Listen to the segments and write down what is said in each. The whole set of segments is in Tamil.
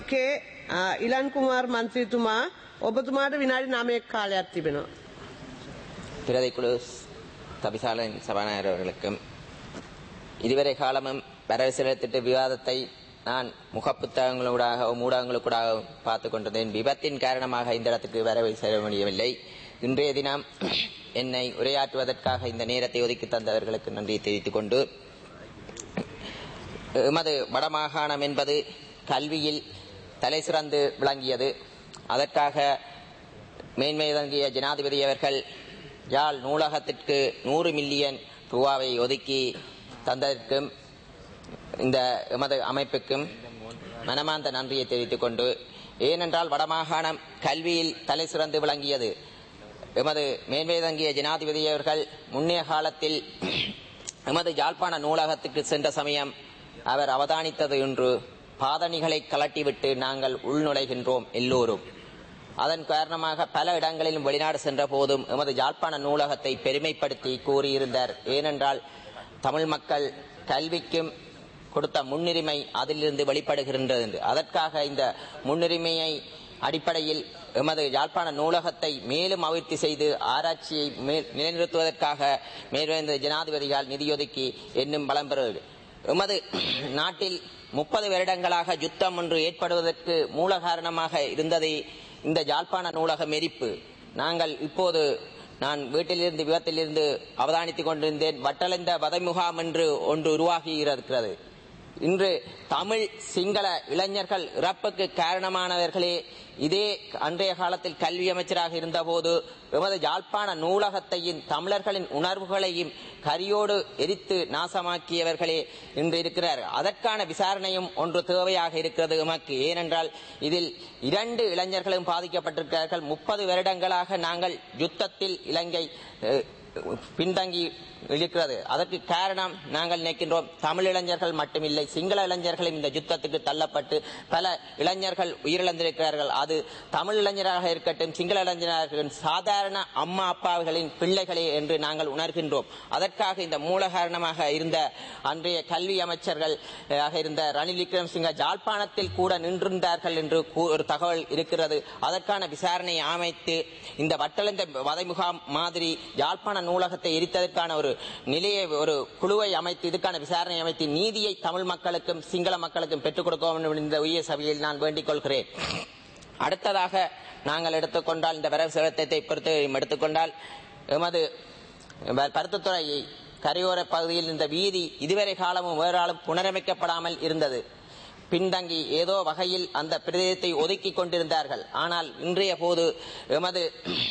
කේ ඉලන් කුමාර් මන්ත්‍රීතුමා ඔබතුමාට විනාඩි 9ක් කාලයක් තිබෙනවා. பிரதிக்குழு தபிசாலின் சபாநாயகர் அவர்களுக்கும் இதுவரை காலமும் வரவு செலுத்திட்டு விவாதத்தை நான் முகப்புத்தகங்களூடாகவும் ஊடகங்களுக்கூடாகவும் பார்த்து கொண்டிருந்தேன் விபத்தின் காரணமாக இந்த இடத்துக்கு வரவு செல்ல முடியவில்லை இன்றைய தினம் என்னை உரையாற்றுவதற்காக இந்த நேரத்தை ஒதுக்கி தந்தவர்களுக்கு நன்றி தெரிவித்துக் கொண்டு எமது வடமாகாணம் என்பது கல்வியில் தலை சிறந்து விளங்கியது அதற்காக மேன்மை தங்கிய ஜனாதிபதி அவர்கள் யாழ் நூலகத்திற்கு நூறு மில்லியன் ரூபாவை ஒதுக்கி தந்ததற்கும் இந்த எமது அமைப்புக்கும் மனமார்ந்த நன்றியை தெரிவித்துக் கொண்டு ஏனென்றால் வடமாகாணம் கல்வியில் தலை சிறந்து விளங்கியது எமது மேன்மை தங்கிய ஜனாதிபதி அவர்கள் முன்னைய காலத்தில் எமது யாழ்ப்பாண நூலகத்துக்கு சென்ற சமயம் அவர் அவதானித்தது ஒன்று பாதணிகளை கலட்டிவிட்டு நாங்கள் உள்நுழைகின்றோம் எல்லோரும் அதன் காரணமாக பல இடங்களிலும் வெளிநாடு சென்ற போதும் எமது யாழ்ப்பாண நூலகத்தை பெருமைப்படுத்தி கூறியிருந்தார் ஏனென்றால் தமிழ் மக்கள் கல்விக்கும் கொடுத்த முன்னுரிமை அதிலிருந்து வெளிப்படுகின்றது என்று. அதற்காக இந்த முன்னுரிமையை அடிப்படையில் எமது யாழ்ப்பாண நூலகத்தை மேலும் அபிவிருத்தி செய்து ஆராய்ச்சியை மேல் நிலைநிறுத்துவதற்காக மேற்வேந்த ஜனாதிபதியால் நிதியொதுக்கி என்னும் பலம் பெறுவது எமது நாட்டில் முப்பது வருடங்களாக யுத்தம் ஒன்று ஏற்படுவதற்கு மூல காரணமாக இருந்தது இந்த யாழ்ப்பாண நூலக மெரிப்பு நாங்கள் இப்போது நான் வீட்டிலிருந்து விபத்திலிருந்து அவதானித்துக் கொண்டிருந்தேன் வட்டளைந்த வதை முகாம் என்று ஒன்று உருவாகி இருக்கிறது இன்று தமிழ் சிங்கள இளைஞர்கள் இறப்புக்கு காரணமானவர்களே இதே அன்றைய காலத்தில் கல்வி அமைச்சராக இருந்தபோது எமது யாழ்ப்பாண நூலகத்தையும் தமிழர்களின் உணர்வுகளையும் கரியோடு எரித்து நாசமாக்கியவர்களே இன்று இருக்கிறார் அதற்கான விசாரணையும் ஒன்று தேவையாக இருக்கிறது எமக்கு ஏனென்றால் இதில் இரண்டு இளைஞர்களும் பாதிக்கப்பட்டிருக்கிறார்கள் முப்பது வருடங்களாக நாங்கள் யுத்தத்தில் இலங்கை அஹ், பின்தங்கி இருக்கிறது அதற்கு காரணம் நாங்கள் நினைக்கின்றோம் தமிழ் இளைஞர்கள் மட்டுமில்லை சிங்கள இளைஞர்களும் இந்த யுத்தத்துக்கு தள்ளப்பட்டு பல இளைஞர்கள் உயிரிழந்திருக்கிறார்கள் அது தமிழ் இளைஞராக இருக்கட்டும் சிங்கள இளைஞராக இருக்கட்டும் சாதாரண அம்மா அப்பாவுகளின் பிள்ளைகளே என்று நாங்கள் உணர்கின்றோம் அதற்காக இந்த மூல காரணமாக இருந்த அன்றைய கல்வி அமைச்சர்கள் அஹ், ஆக இருந்த ரணில் விக்ரமசிங்க ஜாழ்ப்பாணத்தில் கூட நின்றிருந்தார்கள் என்று கூ- ஒரு தகவல் இருக்கிறது அதற்கான விசாரணையை அமைத்து இந்த வட்டளந்த வதை முகாம் மாதிரி யாழ்ப்பாண நூலகத்தை எரித்ததற்கான ஒரு நிலையை ஒரு குழுவை அமைத்து இதுக்கான விசாரணை அமைத்து நீதியை தமிழ் மக்களுக்கும் சிங்கள மக்களுக்கும் பெற்றுக் கொடுக்க வேண்டும் என்ற இந்த உயர் சபையில் நான் வேண்டிக் கொள்கிறேன் அடுத்ததாக நாங்கள் எடுத்துக்கொண்டால் இந்த வரவு செலுத்தத்தை பொறுத்து எடுத்துக்கொண்டால் எமது பருத்துத்துறை கரையோர பகுதியில் இந்த வீதி இதுவரை காலமும் வேறாலும் புனரமைக்கப்படாமல் இருந்தது பின்தங்கி ஏதோ வகையில் அந்த பிரதேசத்தை ஒதுக்கி கொண்டிருந்தார்கள் ஆனால் இன்றைய போது எமது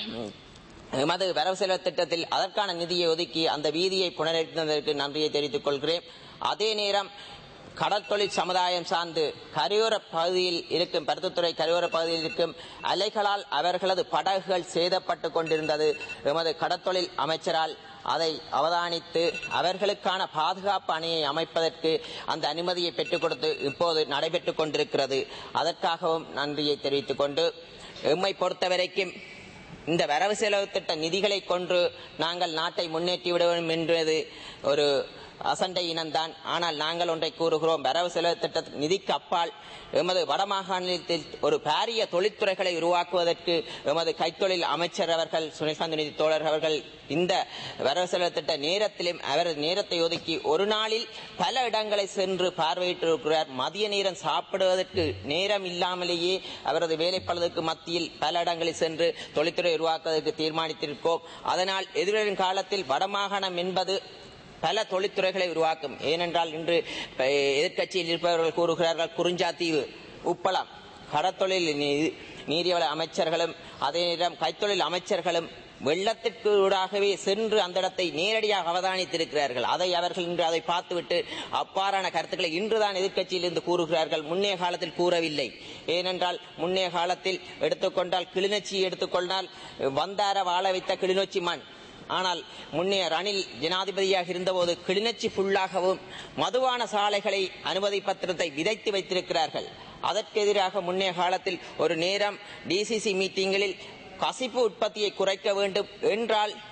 எமது வரவு செலவு திட்டத்தில் அதற்கான நிதியை ஒதுக்கி அந்த வீதியை புனரமைத்ததற்கு நன்றியை தெரிவித்துக் கொள்கிறேன் அதே நேரம் கடற்தொழில் சமுதாயம் சார்ந்து கரையோர பகுதியில் இருக்கும் பருத்துத்துறை கரையோர பகுதியில் இருக்கும் அலைகளால் அவர்களது படகுகள் சேதப்பட்டு கொண்டிருந்தது எமது கடற்தொழில் அமைச்சரால் அதை அவதானித்து அவர்களுக்கான பாதுகாப்பு அணையை அமைப்பதற்கு அந்த அனுமதியை பெற்றுக் கொடுத்து இப்போது நடைபெற்றுக் கொண்டிருக்கிறது அதற்காகவும் நன்றியை தெரிவித்துக் கொண்டு எம்மை பொறுத்தவரைக்கும் இந்த வரவு செலவு திட்ட நிதிகளை கொண்டு நாங்கள் நாட்டை முன்னேற்றி விட வேண்டும் என்பது ஒரு அசண்டை இனம்தான் ஆனால் நாங்கள் ஒன்றை கூறுகிறோம் வரவு செலவு திட்ட நிதிக்கு அப்பால் எமது வடமாகாணத்தில் ஒரு பாரிய தொழிற்துறைகளை உருவாக்குவதற்கு எமது கைத்தொழில் அமைச்சர் அவர்கள் சுனில் நிதி தோழர் அவர்கள் இந்த வரவு செலவு திட்ட நேரத்திலும் அவரது நேரத்தை ஒதுக்கி ஒரு நாளில் பல இடங்களை சென்று பார்வையிட்டிருக்கிறார் மதிய நேரம் சாப்பிடுவதற்கு நேரம் இல்லாமலேயே அவரது வேலைப்பளதுக்கு மத்தியில் பல இடங்களில் சென்று தொழில்துறை உருவாக்குவதற்கு தீர்மானித்திருக்கோம் அதனால் எதிர்வரும் காலத்தில் வடமாகாணம் என்பது பல தொழில்துறைகளை உருவாக்கும் ஏனென்றால் இன்று அஹ், எதிர்க்கட்சியில் இருப்பவர்கள் கூறுகிறார்கள் குறிஞ்சாத்தீவு உப்பளம் கடத்தொழில் நீ- நீரியவள அமைச்சர்களும் அதே நேரம் கைத்தொழில் அமைச்சர்களும் வெள்ளத்திற்கு ஊடாகவே சென்று அந்த இடத்தை நேரடியாக அவதானித்திருக்கிறார்கள் அதை அவர்கள் இன்று அதை பார்த்துவிட்டு அவ்வாறான கருத்துக்களை இன்றுதான் எதிர்க்கட்சியில் இருந்து கூறுகிறார்கள் முன்னைய காலத்தில் கூறவில்லை ஏனென்றால் முன்னைய காலத்தில் எடுத்துக்கொண்டால் கிளிநொச்சி எடுத்துக்கொண்டால் வந்தார வாழ வைத்த கிளிநொச்சி மண் ஆனால் முன்னைய ரணில் ஜனாதிபதியாக இருந்தபோது கிளிநொச்சி ஃபுல்லாகவும் மதுவான சாலைகளை அனுமதி பத்திரத்தை விதைத்து வைத்திருக்கிறார்கள் அதற்கு எதிராக முன்னைய காலத்தில் ஒரு நேரம் டிசிசி மீட்டிங்களில் கசிப்பு உற்பத்தியை குறைக்க வேண்டும் என்றால்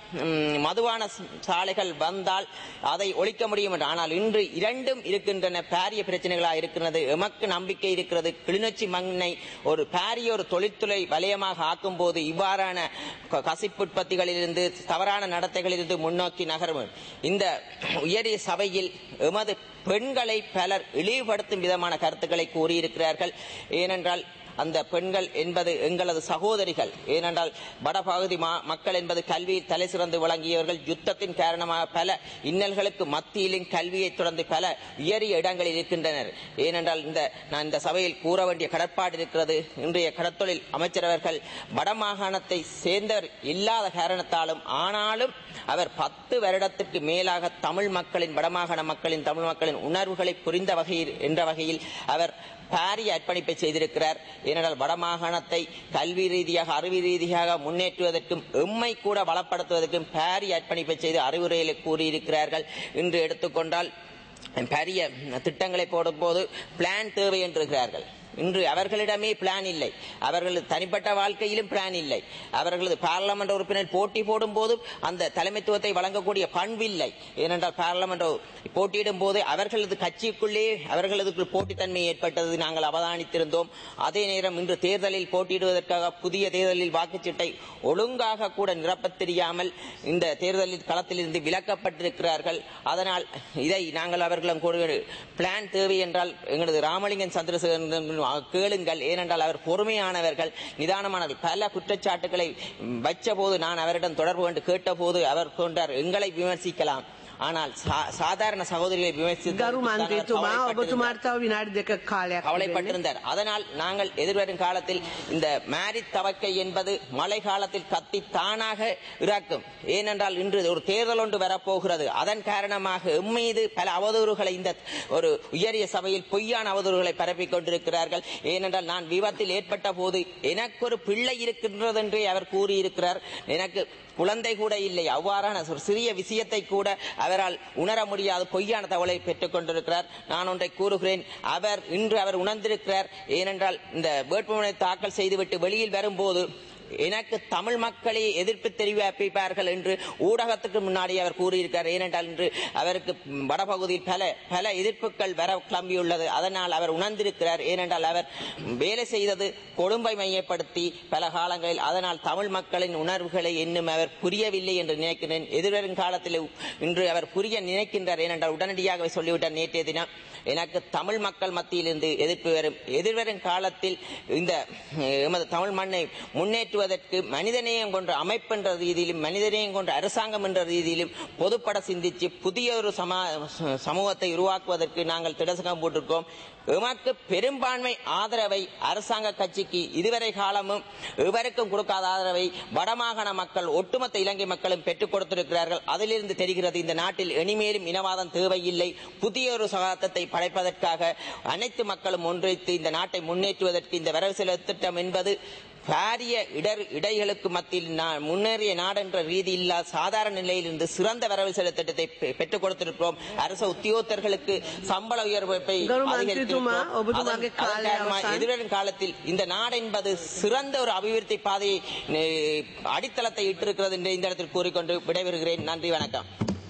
ம், மதுபான சாலைகள் வந்தால் அதை ஒழிக்க முடியும் என்று ஆனால் இன்று இரண்டும் இருக்கின்றன பாரிய பிரச்சனைகளாக இருக்கிறது எமக்கு நம்பிக்கை இருக்கிறது கிளிநொச்சி மண்ணை ஒரு பாரிய ஒரு தொழில்துறை வலயமாக ஆக்கும் போது இவ்வாறான க- கசிப்பு உற்பத்திகளிலிருந்து தவறான நடத்தைகளிலிருந்து முன்னோக்கி நகரும் இந்த உயரிய சபையில் எமது பெண்களை பலர் இழிவுபடுத்தும் விதமான கருத்துக்களை கூறியிருக்கிறார்கள் ஏனென்றால் அந்த பெண்கள் என்பது எங்களது சகோதரிகள் ஏனென்றால் வடபகுதி மா- மக்கள் என்பது கல்வியில் தலை சிறந்து விளங்கியவர்கள் யுத்தத்தின் காரணமாக பல இன்னல்களுக்கு மத்தியிலும் கல்வியை தொடர்ந்து பல உயரிய இடங்களில் இருக்கின்றனர் ஏனென்றால் இந்த நான் இந்த சபையில் கூற வேண்டிய கடற்பாடு இருக்கிறது இன்றைய கடத்தொழில் அமைச்சரவர்கள் வடமாகாணத்தை சேர்ந்தவர் இல்லாத காரணத்தாலும் ஆனாலும் அவர் பத்து வருடத்திற்கு மேலாக தமிழ் மக்களின் வடமாகாண மக்களின் தமிழ் மக்களின் உணர்வுகளை புரிந்த வகையில் என்ற வகையில் அவர் பாரிய அர்ப்பணிப்பை செய்திருக்கிறார் ஏனென்றால் வடமாகாணத்தை கல்வி ரீதியாக அறிவு ரீதியாக முன்னேற்றுவதற்கும் எம்மை கூட வளப்படுத்துவதற்கும் பாரிய அர்ப்பணிப்பை செய்து அறிவுரைகளை கூறியிருக்கிறார்கள் இன்று எடுத்துக்கொண்டால் பெரிய திட்டங்களை போடும்போது பிளான் தேவை என்றிருக்கிறார்கள் இன்று அவர்களிடமே பிளான் இல்லை அவர்களது தனிப்பட்ட வாழ்க்கையிலும் பிளான் இல்லை அவர்களது பாராளுமன்ற உறுப்பினர் போட்டி போடும் போது அந்த தலைமைத்துவத்தை வழங்கக்கூடிய பண்பில்லை ஏனென்றால் பாராளுமன்ற போட்டியிடும் போது அவர்களது கட்சிக்குள்ளே அவர்களது போட்டித்தன்மை ஏற்பட்டது நாங்கள் அவதானித்திருந்தோம் அதே நேரம் இன்று தேர்தலில் போட்டியிடுவதற்காக புதிய தேர்தலில் வாக்குச்சீட்டை ஒழுங்காக கூட நிரப்பத் தெரியாமல் இந்த தேர்தலில் களத்திலிருந்து விலக்கப்பட்டிருக்கிறார்கள் அதனால் இதை நாங்கள் அவர்களும் கூறுகிற பிளான் தேவை என்றால் எங்களது ராமலிங்கன் சந்திரசேகரன் கேளுங்கள் ஏனென்றால் அவர் பொறுமையானவர்கள் நிதானமானவர்கள் பல குற்றச்சாட்டுகளை வச்ச போது நான் அவரிடம் தொடர்பு கொண்டு கேட்டபோது அவர் கொண்டார் எங்களை விமர்சிக்கலாம் ஆனால் சா- சாதாரண சகோதரிகளை விமர்சித்து ගරු මන්ත්‍රීතුමා ඔබතුමාට තව විනාඩි දෙක කාලයක් තිබෙන්නේ. கவலைப்பட்டிருந்தார் அதனால் நாங்கள் எதிர்வரும் காலத்தில் இந்த மேரி தவக்கை என்பது மழை காலத்தில் கத்தி தானாக இறக்கும் ஏனென்றால் இன்று ஒரு தேர்தல் ஒன்று வரப்போகிறது அதன் காரணமாக எம்மீது பல அவதூறுகளை இந்த ஒரு உயரிய சபையில் பொய்யான அவதூறுகளை பரப்பிக் கொண்டிருக்கிறார்கள் ஏனென்றால் நான் விபத்தில் ஏற்பட்ட போது எனக்கு ஒரு பிள்ளை இருக்கின்றது என்றே அவர் கூறியிருக்கிறார் எனக்கு குழந்தை கூட இல்லை அவ்வாறான ஒரு சிறிய விஷயத்தை கூட அவரால் உணர முடியாத பொய்யான தகவலை பெற்றுக் கொண்டிருக்கிறார் நான் ஒன்றை கூறுகிறேன் அவர் இன்று அவர் உணர்ந்திருக்கிறார் ஏனென்றால் இந்த வேட்புமனை தாக்கல் செய்துவிட்டு வெளியில் வரும்போது எனக்கு தமிழ் மக்களே எதிர்ப்பு தெரிவிப்பார்கள் என்று ஊடகத்துக்கு முன்னாடி அவர் கூறியிருக்கிறார் ஏனென்றால் இன்று அவருக்கு வடபகுதியில் பல பல எதிர்ப்புகள் வர கிளம்பியுள்ளது அதனால் அவர் உணர்ந்திருக்கிறார் ஏனென்றால் அவர் வேலை செய்தது கொழும்பை மையப்படுத்தி பல காலங்களில் அதனால் தமிழ் மக்களின் உணர்வுகளை இன்னும் அவர் புரியவில்லை என்று நினைக்கிறேன் எதிர்வரும் காலத்தில் இன்று அவர் புரிய நினைக்கின்றார் ஏனென்றால் உடனடியாக சொல்லிவிட்டார் நேற்றைய தினம் எனக்கு தமிழ் மக்கள் மத்தியிலிருந்து எதிர்ப்பு வரும் எதிர்வரும் காலத்தில் இந்த அஹ், எமது தமிழ் மண்ணை முன்னேற்றுவதற்கு மனிதநேயம் கொண்ட அமைப்பு என்ற ரீதியிலும் மனிதநேயம் கொண்ட அரசாங்கம் என்ற ரீதியிலும் பொதுப்பட சிந்திச்சு புதிய ஒரு சமா சமூகத்தை உருவாக்குவதற்கு நாங்கள் திடசகம் போட்டிருக்கோம் எமக்கு பெரும்பான்மை ஆதரவை அரசாங்க கட்சிக்கு இதுவரை காலமும் எவருக்கும் கொடுக்காத ஆதரவை வடமாகாண மக்கள் ஒட்டுமொத்த இலங்கை மக்களும் பெற்றுக் கொடுத்திருக்கிறார்கள் அதிலிருந்து தெரிகிறது இந்த நாட்டில் இனிமேலும் இனவாதம் தேவையில்லை புதிய ஒரு சகாப்தத்தை படைப்பதற்காக அனைத்து மக்களும் ஒன்றித்து இந்த நாட்டை முன்னேற்றுவதற்கு இந்த வரவு செலவு திட்டம் என்பது பாரிய இடர் இடைகளுக்கு மத்தியில் நா- முன்னேறிய நாடு என்ற ரீதி இல்லாத சாதாரண நிலையிலிருந்து சிறந்த வரவு செலவு திட்டத்தை பெ- பெற்றுக் கொடுத்திருக்கிறோம் அரசு உத்தியோகத்தர்களுக்கு சம்பள உயர்வை கரு அதிகரித்திருக்கிறோம் மந்திரித்துமா, ඔබතුමාගේ அதன்- அதன் කාලය காரணமாக අවසන්. எதிர்வரும் காலத்தில் இந்த நாடு என்பது சிறந்த ஒரு அபிவிருத்தி பாதையை அஹ், அடித்தளத்தை இட்டிருக்கிறது என்று இந்த இடத்தில் கூறிக்கொண்டு விடைபெறுகிறேன் நன்றி வணக்கம்